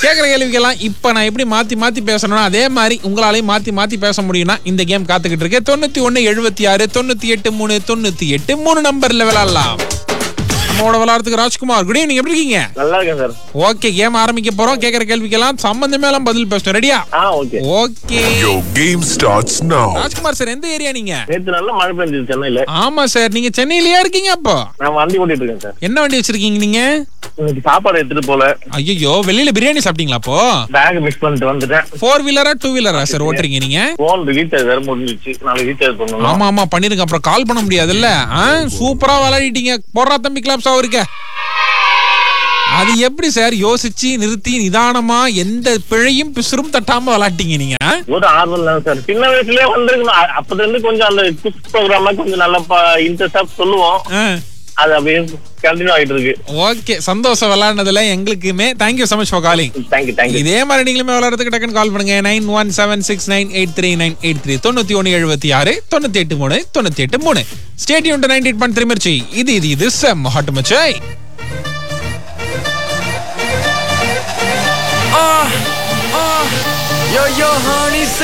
கேக்குற கேள்விக்கெல்லாம் இப்ப நான் எப்படி மாத்தி மாத்தி பேசணும் அதே மாதிரி உங்களாலையும் மாத்தி மாத்தி பேச முடியும்னா இந்த கேம் காத்துக்கிட்டு இருக்கு தொண்ணூத்தி ஒண்ணு எழுபத்தி ஆறு தொண்ணூத்தி எட்டு மூணு தொண்ணூத்தி எட்டு மூணு நம்பர்ல விளையாடலாம் நம்மளோட விளையாடுறதுக்கு ராஜ்குமார் குட் ஈவினிங் எப்படி இருக்கீங்க நல்லா இருக்கேன் சார் ஓகே கேம் ஆரம்பிக்க போறோம் கேக்குற கேள்விக்கெல்லாம் சம்பந்தமே எல்லாம் பதில் பேசணும் ரெடியா ஆ okay okay Your game starts now. Rajkumar sir எந்த ஏரியா நீங்க நேத்து நல்ல மழை பெஞ்சது சென்னையில ஆமா சார் நீங்க சென்னையிலயா இருக்கீங்க அப்போ நான் வண்டி ஓட்டிட்டு இருக்கேன் சார் என்ன வண்டி வச்சிருக்கீங்க நீங்க இன்னைக்கு சாப்பாடு எடுத்துட்டு போல ஐயோ வெளியில பிரியாணி சாப்பிட்டீங்களா அப்போ பேக் மிஸ் பண்ணிட்டு வந்துட்டேன் ஃபோர் வீலரா டூ வீலரா சார் ஓட்டுறீங்க நீங்க போன் ரீசார்ஜ் வேற முடிஞ்சிச்சு நாளைக்கு ரீசார்ஜ் பண்ணணும் ஆமா ஆமா பண்ணிருங்க அப்புறம் கால் பண்ண முடியாதுல்ல ஆ, சூப்பரா விளையாடிட்டீங்க போடுறா தம்பி கிளாப்ஸ் அவருக்கு அது எப்படி சார் யோசிச்சு நிறுத்தி நிதானமா எந்த பிழையும் பிசுறும் தட்டாம விளையாட்டீங்க நீங்க ஆ? ஒரு ஆர்வம் இல்லை சார் சின்ன வயசுலயே வந்திருக்கணும் அ- அப்பத்துல இருந்து கொஞ்சம் அந்த குஸ் ப்ரோக்ராம் கொஞ்சம் நல்லா இன்ட்ரெஸ்டா சொல்லுவோம் ஆ. அது அப்படியே கண்டினியூ ஆயிட்டு இருக்கு ஓகே சந்தோஷம் விளையாடுனதுல எங்களுக்குமே thank you so much for calling thank you thank you இதே மாதிரி நீங்களுமே விளையாடுறதுக்கு டக்குன்னு கால் பண்ணுங்க nine one seven six nine eight three nine eight three தொண்ணூத்தி ஒன்னு எழுபத்தி ஆறு தொண்ணூத்தி எட்டு மூணு தொண்ணூத்தி எட்டு மூணு stadium ninety eight point three Mirchi இது இது இது செம் ஹாட் மச்சை Yo, yo, honey, say